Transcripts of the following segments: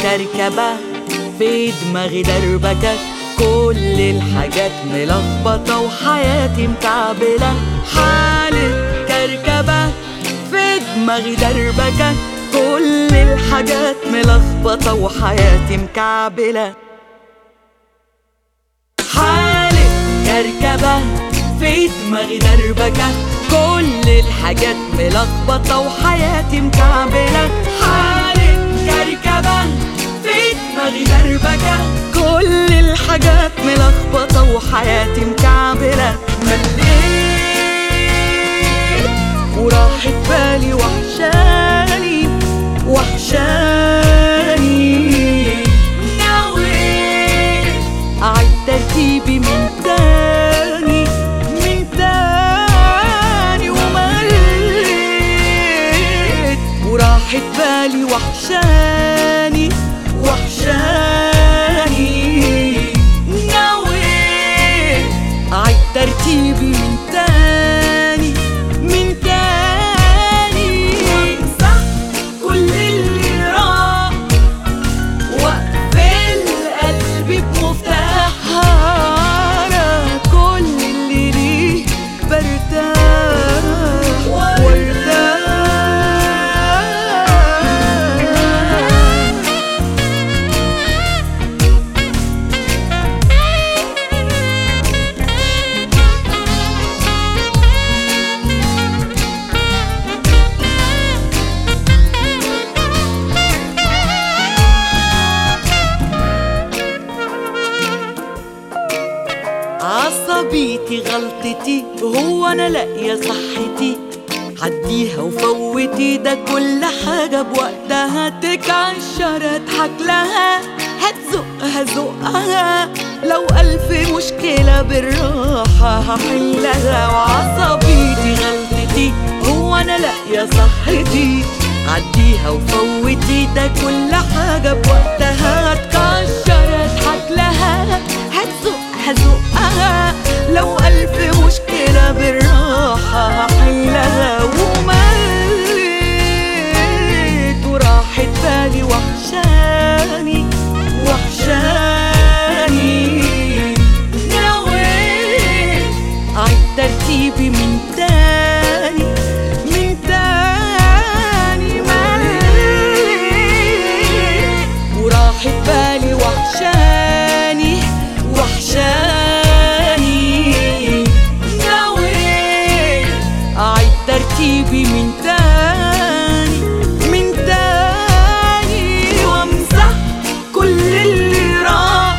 كركبة في دماغي دربكة كل الحاجات ملخبطة وحياتي مكعبلة حالة كركبة في دماغي دربكة كل الحاجات ملخبطة وحياتي مكعبلة حالة كركبة في دماغي دربكة كل الحاجات ملخبطة وحياتي مكعبلة حالة كركبة في دماغي دربكة كل الحاجات ملخبطة وحياتي مكعبلة مليت وراحت بالي وحشاني وحشاني ناوي أعيد ترتيبي من تاني من تاني ومليت وراحت بالي وحشاني وحشاني ناوي أعيد ترتيبي من تاني من تاني وامسح كل اللي راح واقفل قلبي بمفتاحها أنا كل اللي ليه برتاح وارتاح عصبيتي غلطتي هو انا لاقيه صحتي عديها وفوتي ده كل حاجة بوقتها تكعشر اضحك لها هتزقها زقها لو ألف مشكلة بالراحة هحلها وعصبيتي غلطتي هو أنا لاقية صحتي عديها وفوتي ده كل حاجة بوقتها هتكشر اضحك لها هتزقها زقها لو ألف مشكلة بالراحة هحلها ومليت وراحت بالي وحشاني وحشاني نويت أعيد ترتيبي من تاني من تاني مليت وراحت بالي وحشاني وحشاني ناوي أعيد ترتيبي من تاني من تاني وامسح كل اللي راح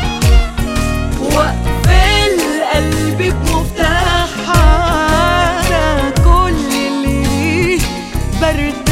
واقفل قلبي بمفتاحها أنا كل اللي ليه برتاح